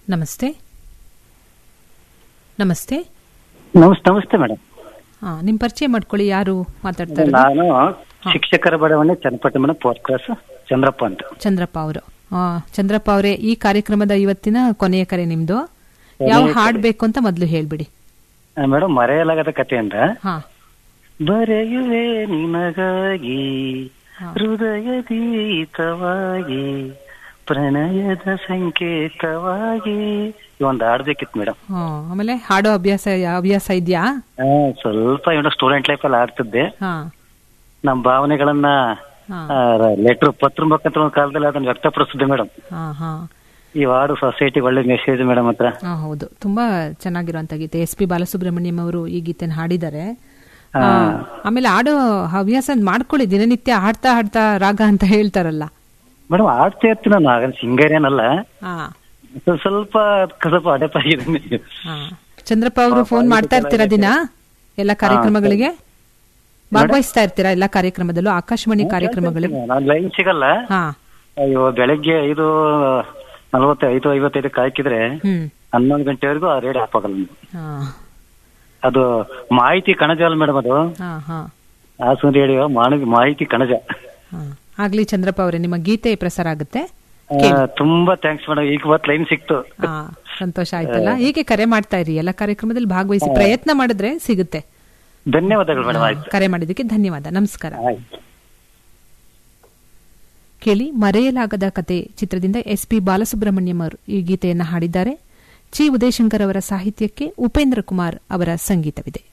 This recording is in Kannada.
ನಮಸ್ತೆ ನಮಸ್ತೆ ನಮಸ್ತೆ ನಮಸ್ತೆ ಮೇಡಮ್ ಹಾ ನಿಮ್ ಪರಿಚಯ ಮಾಡ್ಕೊಳ್ಳಿ ಯಾರು ಮಾತಾಡ್ತಾ ಇರೋದು ನಾನು ಶಿಕ್ಷಕರ ಬಡಾವಣೆ Channapatti madam fourth class Chandrappa ಅಂತ ಚಂದ್ರಪ್ಪ ಅವರು ಚಂದ್ರಪ್ಪ ಅವರೇ ಈ ಕಾರ್ಯಕ್ರಮದ ಇವತ್ತಿನ ಕೊನೆಯ ಕರೆ ನಿಮ್ದು ಯಾವ ಹಾಡ್ ಬೇಕು ಅಂತ ಮೊದಲು ಹೇಳ್ಬಿಡಿ ಮೇಡಮ್ ಮರೆಯಲಾಗದ ಕಥೆಯಿಂದ ಹಾ ಬರೆಯುವೆ ನಿನಗಾಗಿ ಹಾ. ಹೃದಯದೀತವಾಗಿ ಪ್ರಣಯದ ಸಂಕೇತವಾಗಿ ಈ ಒಂದು ಹಾಡ್ಬೇಕಿತ್ತು ಮೇಡಮ್ ಹಾ, ಆಮೇಲೆ ಹಾಡೋ ಅಭ್ಯಾಸ ಹವ್ಯಾಸ ಇದೆಯಾ ಸ್ವಲ್ಪ ಏನೋ ಸ್ಟೂಡೆಂಟ್ ಲೈಫ್ ಅಲ್ಲಿ ಆಡ್ತಿದ್ದೆ ಹಾ ನಮ್ಮ ಭಾವನೆಗಳನ್ನ ಹಾ ಲೆಟರ್ ಪತ್ರ ಮುಖಾಂತರ ಒಂದು ಕಾಲದಲ್ಲಿ ಅದನ್ನ ವ್ಯಕ್ತಪಡಿಸಿದ್ದೆ ಮೇಡಮ್ ಹಾ ಹಾ ಈ ಹಾಡು ಸೊಸೈಟಿ ಒಳ್ಳೆ ಮೆಸೇಜ್ ಮೇಡಮ್ ಹತ್ರ ಹಾ, ಹೌದು ತುಂಬಾ ಚೆನ್ನಾಗಿರುವಂತ ಗೀತೆ ಎಸ್ ಪಿ ಬಾಲಸುಬ್ರಹ್ಮಣ್ಯಂ ಅವರು ಈ ಗೀತೆನ ಹಾಡಿದ್ದಾರೆ ಹಾ. ಆ, ಆಮೇಲೆ ಆಡೋ ಹವ್ಯಾಸ ಮಾಡ್ಕೊಳ್ಳಿ ದಿನನಿತ್ಯ ಹಾಡ್ತಾ ಹಾಡ್ತಾ ರಾಗ ಅಂತ ಹೇಳ್ತಾರಲ್ಲ ಮೇಡಮ್ ಆಡ್ತಾ ಇರ್ತೀನಿ ನಾನು ಹಾಗನ್ ಸಿಂಗರ್ ಏನಲ್ಲ ಹಾ ಸ್ವಲ್ಪ ಸ್ವಲ್ಪ ಸ್ವಲ್ಪ ಅಡೆಪ್ ಆಗಿದ್ದೀನಿ ಹಾ. ಚಂದ್ರಪ್ಪ ಅವರು ಫೋನ್ ಮಾಡ್ತಾ ಇರ್ತೀರಾ ದಿನ ಎಲ್ಲ ಕಾರ್ಯಕ್ರಮಗಳಿಗೆ ಭಾಗವಹಿಸ್ತಾ ಇರ್ತೀರಾ ಎಲ್ಲ ಕಾರ್ಯಕ್ರಮದಲ್ಲೂ ಆಕಾಶವಾಣಿ ಕಾರ್ಯಕ್ರಮಗಳಿಗೆ ನಾನು ಲೈನ್ ಸಿಗಲ್ಲ ಹಾ ಅಯ್ಯೋ ಬೆಳಗ್ಗೆ ಐದು ನಲವತ್ತೈದು ಐವತ್ತೈದಕ್ಕೆ ಹಾಕಿದ್ರೆ ಹ್ಮ್ ಹನ್ನೊಂದು ಗಂಟೆವರೆಗೂ ಆ ರೇಡಿಯೋ ಆಫ್ ಆಗಲ್ಲ ನಮ್ಗೆ. ಹಾ ಅದು ಮಾಹಿತಿ ಕಣಜ ಅಲ್ಲ ಮೇಡಮ್ ಅದು ಹಾ ಹಾ ಹಾಸನ ರೇಡಿಯೋ ಮಾನವಿ ಮಾಹಿತಿ ಕಣಜ ಹಾ ಆಗ್ಲಿ ಚಂದ್ರಪ್ಪ ಅವರೇ ನಿಮ್ಮ ಗೀತೆ ಪ್ರಸಾರ ಆಗುತ್ತೆ ಆ, ತುಂಬಾ ಥ್ಯಾಂಕ್ಸ್ ಮೇಡಮ್ ಈಗ ಇವತ್ತು ಲೈನ್ ಸಿಕ್ತು ಹಾ ಸಂತೋಷ ಆಯ್ತಲ್ಲ ಹೀಗೆ ಕರೆ ಮಾಡ್ತಾ ಇರಿ ಎಲ್ಲ ಕಾರ್ಯಕ್ರಮದಲ್ಲಿ ಭಾಗವಹಿಸಿ ಪ್ರಯತ್ನ ಮಾಡಿದ್ರೆ ಸಿಗುತ್ತೆ ಧನ್ಯವಾದಗಳು ಮೇಡಮ್ ಆಯ್ತು ಕರೆ ಮಾಡಿದ್ದಕ್ಕೆ ಧನ್ಯವಾದ ನಮಸ್ಕಾರ ಆಯ್ತು ಕೇಳಿ ಮರೆಯಲಾಗದ ಕತೆ ಚಿತ್ರದಿಂದ ಎಸ್ ಪಿ ಬಾಲಸುಬ್ರಹ್ಮಣ್ಯಂ ಅವರು ಈ ಗೀತೆಯನ್ನು ಹಾಡಿದ್ದಾರೆ ಚಿ ಉದಯಶಂಕರ್ ಅವರ ಸಾಹಿತ್ಯಕ್ಕೆ ಉಪೇಂದ್ರ ಕುಮಾರ್ ಅವರ ಸಂಗೀತವಿದೆ